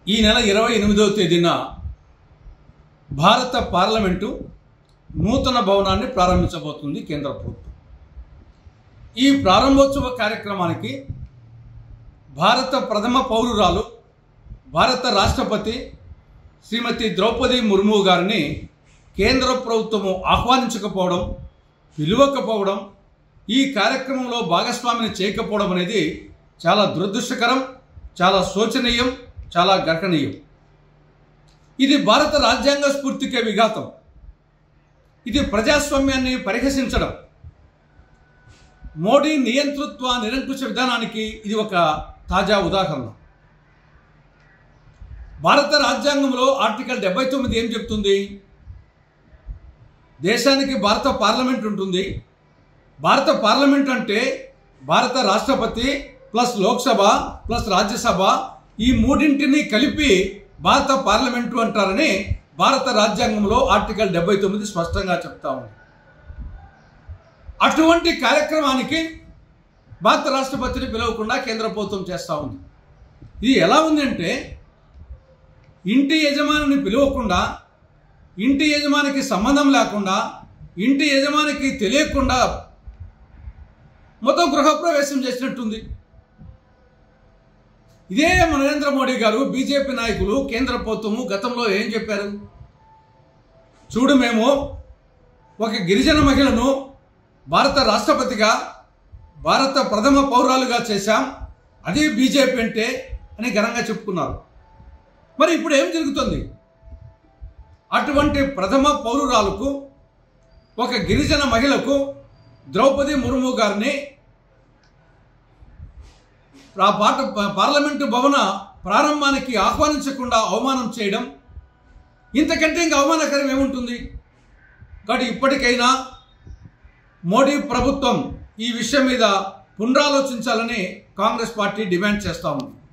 ఈ నెల ఇరవై ఎనిమిదవ తేదీన భారత పార్లమెంటు నూతన భవనాన్ని ప్రారంభించబోతుంది కేంద్ర ప్రభుత్వం ఈ ప్రారంభోత్సవ కార్యక్రమానికి భారత ప్రథమ పౌరురాలు భారత రాష్ట్రపతి శ్రీమతి ద్రౌపది ముర్ము గారిని కేంద్ర ప్రభుత్వము ఆహ్వానించకపోవడం పిలువకపోవడం ఈ కార్యక్రమంలో భాగస్వామిని చేయకపోవడం అనేది చాలా దురదృష్టకరం చాలా శోచనీయం చాలా గర్హనీయం ఇది భారత రాజ్యాంగ స్ఫూర్తికే విఘాతం ఇది ప్రజాస్వామ్యాన్ని పరిహసించడం మోడీ నియంతృత్వ నిరంకుశ విధానానికి ఇది ఒక తాజా ఉదాహరణ భారత రాజ్యాంగంలో ఆర్టికల్ డెబ్బై తొమ్మిది ఏం చెప్తుంది దేశానికి భారత పార్లమెంట్ ఉంటుంది భారత పార్లమెంట్ అంటే భారత రాష్ట్రపతి ప్లస్ లోక్సభ ప్లస్ రాజ్యసభ ఈ మూడింటిని కలిపి భారత పార్లమెంటు అంటారని భారత రాజ్యాంగంలో ఆర్టికల్ డెబ్బై తొమ్మిది స్పష్టంగా చెప్తా ఉంది అటువంటి కార్యక్రమానికి భారత రాష్ట్రపతిని పిలవకుండా కేంద్ర ప్రభుత్వం చేస్తూ ఉంది ఇది ఎలా ఉంది అంటే ఇంటి యజమానిని పిలవకుండా ఇంటి యజమానికి సంబంధం లేకుండా ఇంటి యజమానికి తెలియకుండా మొత్తం గృహప్రవేశం చేసినట్టుంది ఇదే నరేంద్ర మోడీ గారు బీజేపీ నాయకులు కేంద్ర ప్రభుత్వము గతంలో ఏం చెప్పారు చూడు మేము ఒక గిరిజన మహిళను భారత రాష్ట్రపతిగా భారత ప్రథమ పౌరాలుగా చేశాం అదే బీజేపీ అంటే అని ఘనంగా చెప్పుకున్నారు మరి ఇప్పుడు ఏం జరుగుతుంది అటువంటి ప్రథమ పౌరురాలకు ఒక గిరిజన మహిళకు ద్రౌపది ముర్ము గారిని ఆ పాట పార్లమెంటు భవన ప్రారంభానికి ఆహ్వానించకుండా అవమానం చేయడం ఇంతకంటే ఇంకా అవమానకరం ఏముంటుంది కాబట్టి ఇప్పటికైనా మోడీ ప్రభుత్వం ఈ విషయం మీద పునరాలోచించాలని కాంగ్రెస్ పార్టీ డిమాండ్ చేస్తా ఉంది